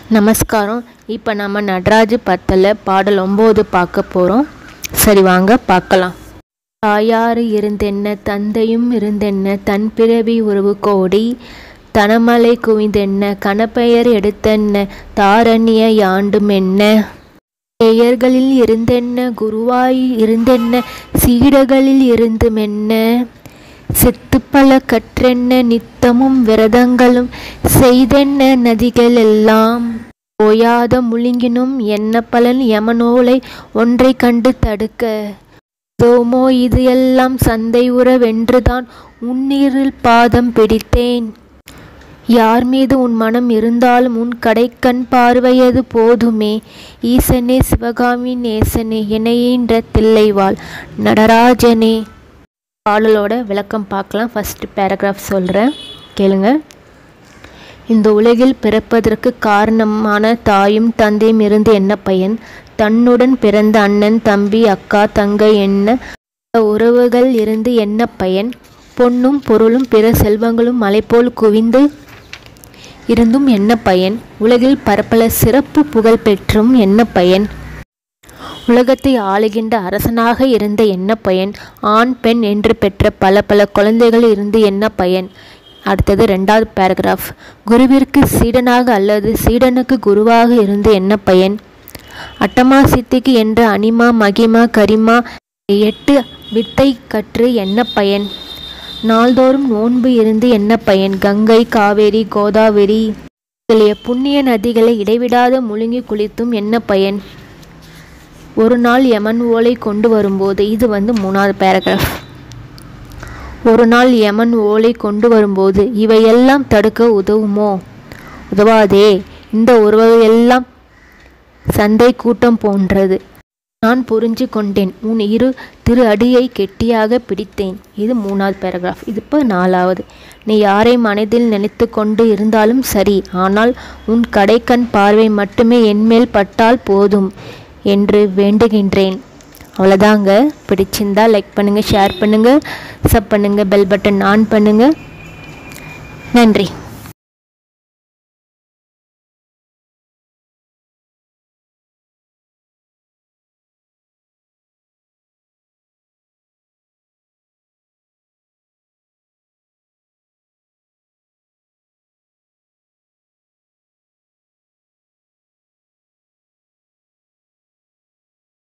நமஸ்காரம் இப்போ நம்ம நடராஜ பத்தில் பாடல் ஒம்பது பார்க்க போகிறோம் சரி வாங்க பார்க்கலாம் தாயாறு இருந்தென்ன தந்தையும் இருந்தென்ன தன் பிறவி உறவு கோடி தனமலை குவிந்தென்ன கணப்பெயர் எடுத்தென்ன தாரண்ய யாண்டும் என்ன பெயர்களில் இருந்தென்ன குருவாய் இருந்தென்ன சீடகளில் இருந்துமென்ன செத்து பல கற்றென்ன நித்தமும் விரதங்களும் செய்தென்ன நதிகள் எல்லாம் ஓயாத முழுங்கினும் என்ன பலன் யமனோலை ஒன்றை கண்டு தடுக்க தோமோ இது எல்லாம் சந்தை உறவென்றுதான் உன்னீரில் பாதம் பிடித்தேன் யார் மீது உன் மனம் இருந்தாலும் உன் கடைக்கண் பார்வையது போதுமே ஈசனே சிவகாமி நேசனே இணையின்ற தில்லைவாள் நடராஜனே பாடலோட விளக்கம் பார்க்கலாம் ஃபஸ்ட்டு பேராகிராஃப் சொல்கிறேன் கேளுங்க இந்த உலகில் பிறப்பதற்கு காரணமான தாயும் தந்தையும் இருந்து என்ன பயன் தன்னுடன் பிறந்த அண்ணன் தம்பி அக்கா தங்கை என்ன உறவுகள் இருந்து என்ன பயன் பொன்னும் பொருளும் பிற செல்வங்களும் மலைபோல் குவிந்து இருந்தும் என்ன பயன் உலகில் பரப்பல சிறப்பு புகழ் பெற்றும் என்ன பயன் உலகத்தை ஆளுகின்ற அரசனாக இருந்த என்ன பயன் ஆண் பெண் என்று பெற்ற பல பல குழந்தைகள் இருந்து என்ன பயன் அடுத்தது ரெண்டாவது பேராகிராஃப் குருவிற்கு சீடனாக அல்லது சீடனுக்கு குருவாக இருந்து என்ன பயன் அட்டமா சித்திக்கு என்ற அனிமா மகிமா கரிமா எட்டு வித்தை கற்று என்ன பயன் நாள்தோறும் நோன்பு இருந்து என்ன பயன் கங்கை காவேரி கோதாவரி முதலிய புண்ணிய நதிகளை இடைவிடாத முழுங்கி குளித்தும் என்ன பயன் ஒரு நாள் யமன் ஓலை கொண்டு வரும்போது இது வந்து மூணாவது பேராகிராஃப் ஒரு நாள் யமன் ஓலை கொண்டு வரும்போது இவையெல்லாம் தடுக்க உதவுமோ உதவாதே இந்த உறவையெல்லாம் சந்தை கூட்டம் போன்றது நான் புரிஞ்சு கொண்டேன் உன் இரு திரு அடியை கெட்டியாக பிடித்தேன் இது மூணாவது பேராகிராஃப் இது இப்போ நாலாவது நீ யாரை மனதில் நினைத்து கொண்டு இருந்தாலும் சரி ஆனால் உன் கடைக்கண் பார்வை மட்டுமே என்மேல் பட்டால் போதும் என்று வேண்டுகின்றேன் அவ்வளோதாங்க பிடிச்சிருந்தா லைக் பண்ணுங்கள் ஷேர் பண்ணுங்கள் சப் பண்ணுங்கள் பெல் பட்டன் ஆன் பண்ணுங்கள் நன்றி